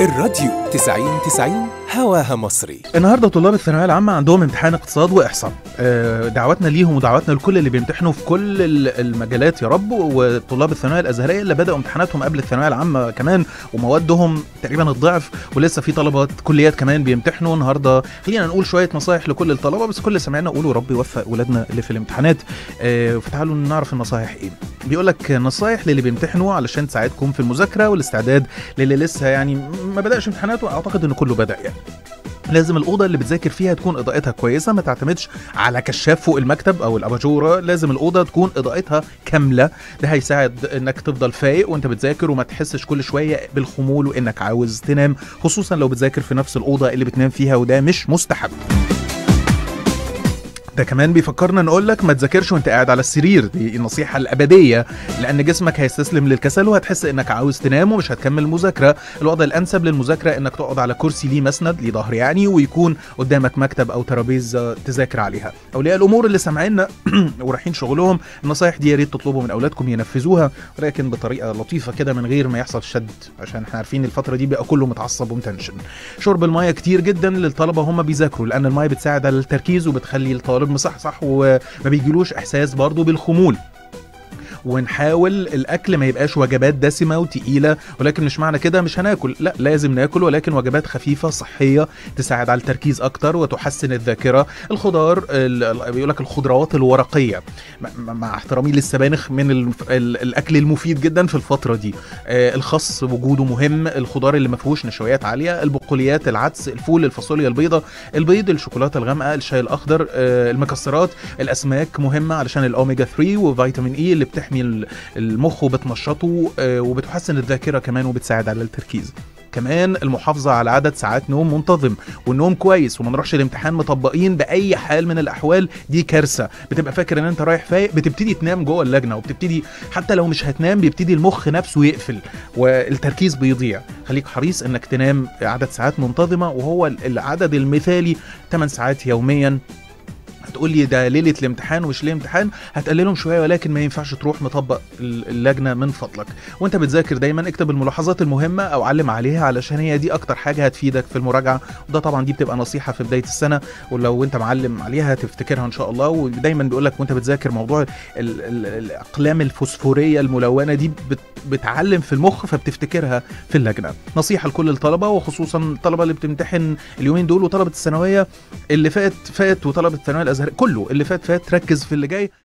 الراديو 90 90 هواها مصري النهارده طلاب الثانويه العامه عندهم امتحان اقتصاد واحصاء آه، دعواتنا ليهم ودعواتنا لكل اللي بيمتحنوا في كل ال- المجالات يا رب وطلاب الثانويه الازهريه اللي بداوا امتحاناتهم قبل الثانويه العامه كمان وموادهم تقريبا الضعف ولسه في طلبه كليات كمان بيمتحنوا النهارده خلينا نقول شويه نصايح لكل الطلبه بس كل اللي سمعنا قولوا ربي يوفق ولادنا اللي في الامتحانات آه، فتعالوا نعرف النصايح ايه بيقول لك نصايح للي بيمتحنوا علشان تساعدكم في المذاكره والاستعداد للي لسه يعني ما بداش امتحاناته اعتقد ان كله بدا يعني لازم الاوضه اللي بتذاكر فيها تكون اضاءتها كويسه ما تعتمدش على كشاف فوق المكتب او الاباجوره لازم الاوضه تكون اضاءتها كامله ده هيساعد انك تفضل فايق وانت بتذاكر وما تحسش كل شويه بالخمول وانك عاوز تنام خصوصا لو بتذاكر في نفس الاوضه اللي بتنام فيها وده مش مستحب ده كمان بيفكرنا نقول لك ما تذاكرش وانت قاعد على السرير دي النصيحه الابديه لان جسمك هيستسلم للكسل وهتحس انك عاوز تنام ومش هتكمل المذاكره الوضع الانسب للمذاكره انك تقعد على كرسي ليه مسند ليه ظهر يعني ويكون قدامك مكتب او ترابيزه تذاكر عليها اولياء الامور اللي سامعيننا ورايحين شغلهم النصايح دي يا ريت تطلبوا من اولادكم ينفذوها ولكن بطريقه لطيفه كده من غير ما يحصل شد عشان احنا عارفين الفتره دي بقى كله متعصب ومتنشن شرب الميه كتير جدا للطلبه هم بيذاكروا لان الميه بتساعد على التركيز وبتخلي الطالب مصحصح وما بيجيلوش احساس برضه بالخمول ونحاول الاكل ما يبقاش وجبات دسمه وتقيله ولكن مش معنى كده مش هناكل لا لازم ناكل ولكن وجبات خفيفه صحيه تساعد على التركيز اكتر وتحسن الذاكره الخضار بيقول لك الخضروات الورقيه م- مع احترامي للسبانخ من ال ال الاكل المفيد جدا في الفتره دي آه، الخس وجوده مهم الخضار اللي ما فيهوش نشويات عاليه البقوليات العدس الفول الفاصوليا البيضاء البيض الشوكولاته الغامقه الشاي الاخضر آه، المكسرات الاسماك مهمه علشان الاوميجا 3 وفيتامين اي اللي بتحمي ال- المخ وبتنشطه آه، وبتحسن الذاكره كمان وبتساعد على التركيز كمان المحافظة على عدد ساعات نوم منتظم والنوم كويس وما نروحش الامتحان مطبقين بأي حال من الأحوال دي كارثة بتبقى فاكر إن أنت رايح فايق بتبتدي تنام جوه اللجنة وبتبتدي حتى لو مش هتنام بيبتدي المخ نفسه يقفل والتركيز بيضيع خليك حريص إنك تنام عدد ساعات منتظمة وهو العدد المثالي 8 ساعات يوميا هتقول لي ده ليله الامتحان ومش ليله امتحان هتقللهم شويه ولكن ما ينفعش تروح مطبق ال- اللجنه من فضلك وانت بتذاكر دايما اكتب الملاحظات المهمه او علم عليها علشان هي دي اكتر حاجه هتفيدك في المراجعه وده طبعا دي بتبقى نصيحه في بدايه السنه ولو انت معلم عليها هتفتكرها ان شاء الله ودايما بيقول لك وانت بتذاكر موضوع ال ال الاقلام الفوسفوريه الملونه دي بت بتعلم في المخ فبتفتكرها في اللجنه نصيحه لكل الطلبه وخصوصا الطلبه اللي بتمتحن اليومين دول وطلبه الثانويه اللي فات فات وطلبه الثانويه الازهريه كله اللي فات فات ركز في اللي جاي